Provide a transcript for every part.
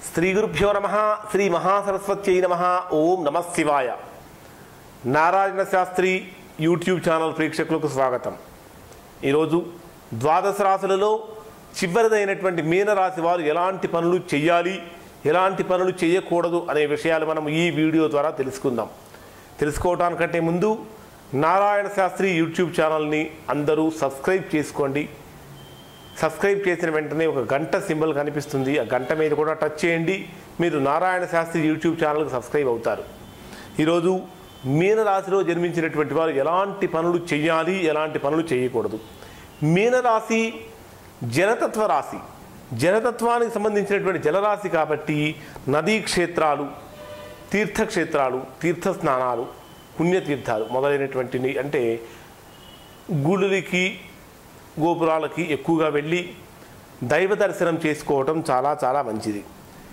శ్రీ గురుభ్యో నమ శ్రీ మహాసరస్వత్యై నమ ఓం నమ శివాయ నారాయణ శాస్త్రి యూట్యూబ్ ఛానల్ ప్రేక్షకులకు స్వాగతం ఈరోజు ద్వాదశ రాశులలో చివరిదైనటువంటి మీనరాశి వారు ఎలాంటి పనులు చేయాలి ఎలాంటి పనులు చేయకూడదు అనే విషయాలు మనం ఈ వీడియో ద్వారా తెలుసుకుందాం తెలుసుకోవడానికంటే ముందు నారాయణ శాస్త్రి యూట్యూబ్ ఛానల్ని అందరూ సబ్స్క్రైబ్ చేసుకోండి సబ్స్క్రైబ్ చేసిన వెంటనే ఒక గంట సింబల్ కనిపిస్తుంది ఆ గంట మీద కూడా టచ్ చేయండి మీరు నారాయణ శాస్త్రి యూట్యూబ్ ఛానల్కి సబ్స్క్రైబ్ అవుతారు ఈరోజు మీనరాశిలో జన్మించినటువంటి వారు ఎలాంటి పనులు చేయాలి ఎలాంటి పనులు చేయకూడదు మీనరాశి జలతత్వ రాశి జలతత్వానికి సంబంధించినటువంటి జలరాశి కాబట్టి నదీ క్షేత్రాలు తీర్థక్షేత్రాలు తీర్థ స్నానాలు పుణ్యతీర్థాలు మొదలైనటువంటివి అంటే గుడులకి గోపురాలకి ఎక్కువగా వెళ్ళి దైవ దర్శనం చేసుకోవటం చాలా చాలా మంచిది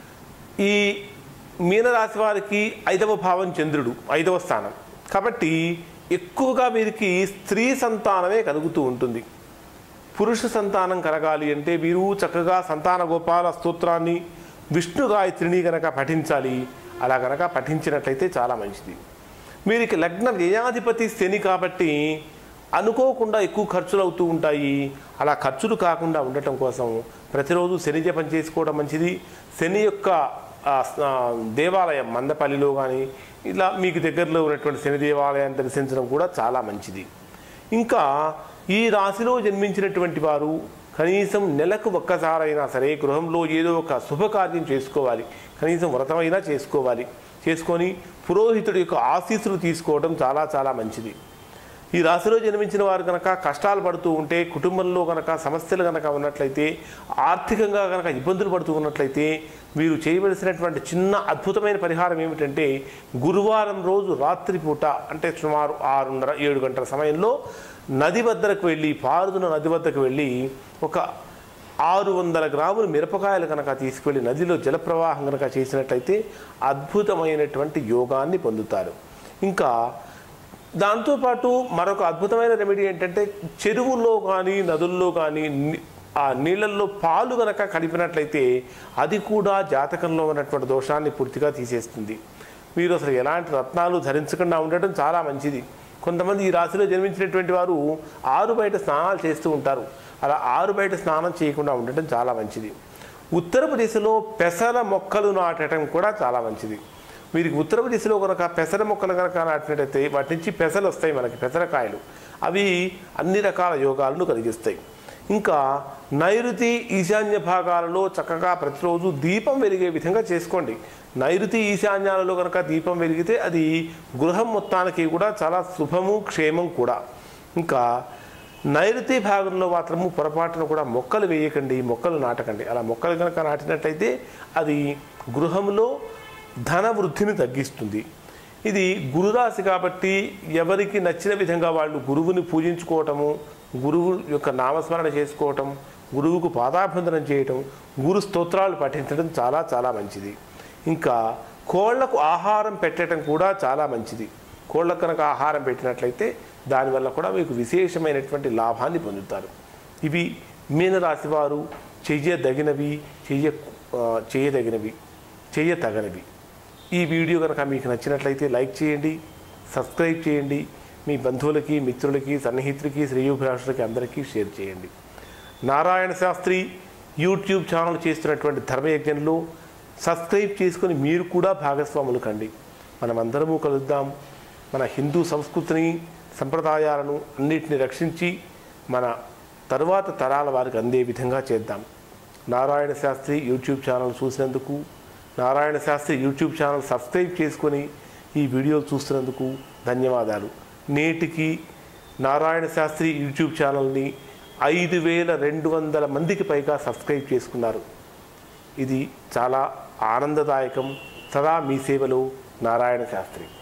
ఈ మీనరాశి వారికి ఐదవ భావం చంద్రుడు ఐదవ స్థానం కాబట్టి ఎక్కువగా వీరికి స్త్రీ సంతానమే కలుగుతూ ఉంటుంది పురుష సంతానం కలగాలి అంటే వీరు చక్కగా సంతాన గోపాల స్తోత్రాన్ని విష్ణు గాయత్రిని కనుక పఠించాలి అలా కనుక పఠించినట్లయితే చాలా మంచిది వీరికి లగ్న వ్యయాధిపతి శని కాబట్టి అనుకోకుండా ఎక్కువ ఖర్చులు అవుతూ ఉంటాయి అలా ఖర్చులు కాకుండా ఉండటం కోసం ప్రతిరోజు శని జపం చేసుకోవడం మంచిది శని యొక్క ఆ, ఆ, దేవాలయం మందపల్లిలో కానీ ఇలా మీకు దగ్గరలో ఉన్నటువంటి శని దేవాలయాన్ని దర్శించడం కూడా చాలా మంచిది ఇంకా ఈ రాశిలో జన్మించినటువంటి వారు కనీసం నెలకు ఒక్కసారైనా సరే గృహంలో ఏదో ఒక శుభకార్యం చేసుకోవాలి కనీసం వ్రతమైనా చేసుకోవాలి చేసుకొని పురోహితుడి యొక్క ఆశీస్సులు తీసుకోవడం చాలా చాలా మంచిది ఈ రాశిలో జన్మించిన వారు కనుక కష్టాలు పడుతూ ఉంటే కుటుంబంలో కనుక సమస్యలు కనుక ఉన్నట్లయితే ఆర్థికంగా కనుక ఇబ్బందులు పడుతూ ఉన్నట్లయితే వీరు చేయవలసినటువంటి చిన్న అద్భుతమైన పరిహారం ఏమిటంటే గురువారం రోజు రాత్రిపూట అంటే సుమారు ఆరున్నర ఏడు గంటల సమయంలో నది వద్దకు వెళ్ళి పారుదున నది వద్దకు వెళ్ళి ఒక ఆరు వందల గ్రాములు మిరపకాయలు కనుక తీసుకువెళ్ళి నదిలో జలప్రవాహం కనుక చేసినట్లయితే అద్భుతమైనటువంటి యోగాన్ని పొందుతారు ఇంకా దాంతోపాటు మరొక అద్భుతమైన రెమెడీ ఏంటంటే చెరువుల్లో కానీ నదుల్లో కానీ ని- ఆ నీళ్ళల్లో పాలు గనక కలిపినట్లయితే అది కూడా జాతకంలో ఉన్నటువంటి దోషాన్ని పూర్తిగా తీసేస్తుంది మీరు అసలు ఎలాంటి రత్నాలు ధరించకుండా ఉండటం చాలా మంచిది కొంతమంది ఈ రాశిలో జన్మించినటువంటి వారు ఆరు బయట స్నానాలు చేస్తూ ఉంటారు అలా ఆరు బయట స్నానం చేయకుండా ఉండటం చాలా మంచిది ఉత్తరపు దిశలో పెసర మొక్కలు నాటడం కూడా చాలా మంచిది వీరికి ఉత్తరపు దిశలో కనుక పెసర మొక్కలు కనుక నాటినట్టయితే వాటి నుంచి పెసలు వస్తాయి మనకి పెసరకాయలు అవి అన్ని రకాల యోగాలను కలిగిస్తాయి ఇంకా నైరుతి ఈశాన్య భాగాలలో చక్కగా ప్రతిరోజు దీపం వెలిగే విధంగా చేసుకోండి నైరుతి ఈశాన్యాలలో కనుక దీపం వెలిగితే అది గృహం మొత్తానికి కూడా చాలా శుభము క్షేమం కూడా ఇంకా నైరుతి భాగంలో మాత్రము పొరపాటున కూడా మొక్కలు వేయకండి మొక్కలు నాటకండి అలా మొక్కలు కనుక నాటినట్లయితే అది గృహంలో ధన వృద్ధిని తగ్గిస్తుంది ఇది గురురాశి కాబట్టి ఎవరికి నచ్చిన విధంగా వాళ్ళు గురువుని పూజించుకోవటము గురువు యొక్క నామస్మరణ చేసుకోవటం గురువుకు పాదాభందనం చేయటం గురు స్తోత్రాలు పఠించడం చాలా చాలా మంచిది ఇంకా కోళ్లకు ఆహారం పెట్టడం కూడా చాలా మంచిది కోళ్ళకు కనుక ఆహారం పెట్టినట్లయితే దానివల్ల కూడా మీకు విశేషమైనటువంటి లాభాన్ని పొందుతారు ఇవి మీనరాశి వారు చెయ్యదగినవి చెయ్య ఆ, చేయదగినవి చేయతగనివి ఈ వీడియో కనుక మీకు నచ్చినట్లయితే లైక్ చేయండి సబ్స్క్రైబ్ చేయండి మీ బంధువులకి మిత్రులకి సన్నిహితులకి శ్రేయోభిలాషులకి అందరికీ షేర్ చేయండి నారాయణ శాస్త్రి యూట్యూబ్ ఛానల్ చేస్తున్నటువంటి ధర్మయజ్ఞంలో సబ్స్క్రైబ్ చేసుకొని మీరు కూడా భాగస్వాములు కండి మనమందరము కలుద్దాం మన హిందూ సంస్కృతిని సంప్రదాయాలను అన్నిటిని రక్షించి మన తరువాత తరాల వారికి అందే విధంగా చేద్దాం నారాయణ శాస్త్రి యూట్యూబ్ ఛానల్ చూసినందుకు Narayana Shastri YouTube channel subscribe చేసుకొని ఈ వీడియోలు చూస్తున్నందుకు ధన్యవాదాలు నేటికి నారాయణ శాస్త్రి యూట్యూబ్ ఛానల్ని ఐదు వేల రెండు వందల మందికి పైగా సబ్స్క్రైబ్ చేసుకున్నారు ఇది చాలా ఆనందదాయకం సదా మీ సేవలో నారాయణ శాస్త్రి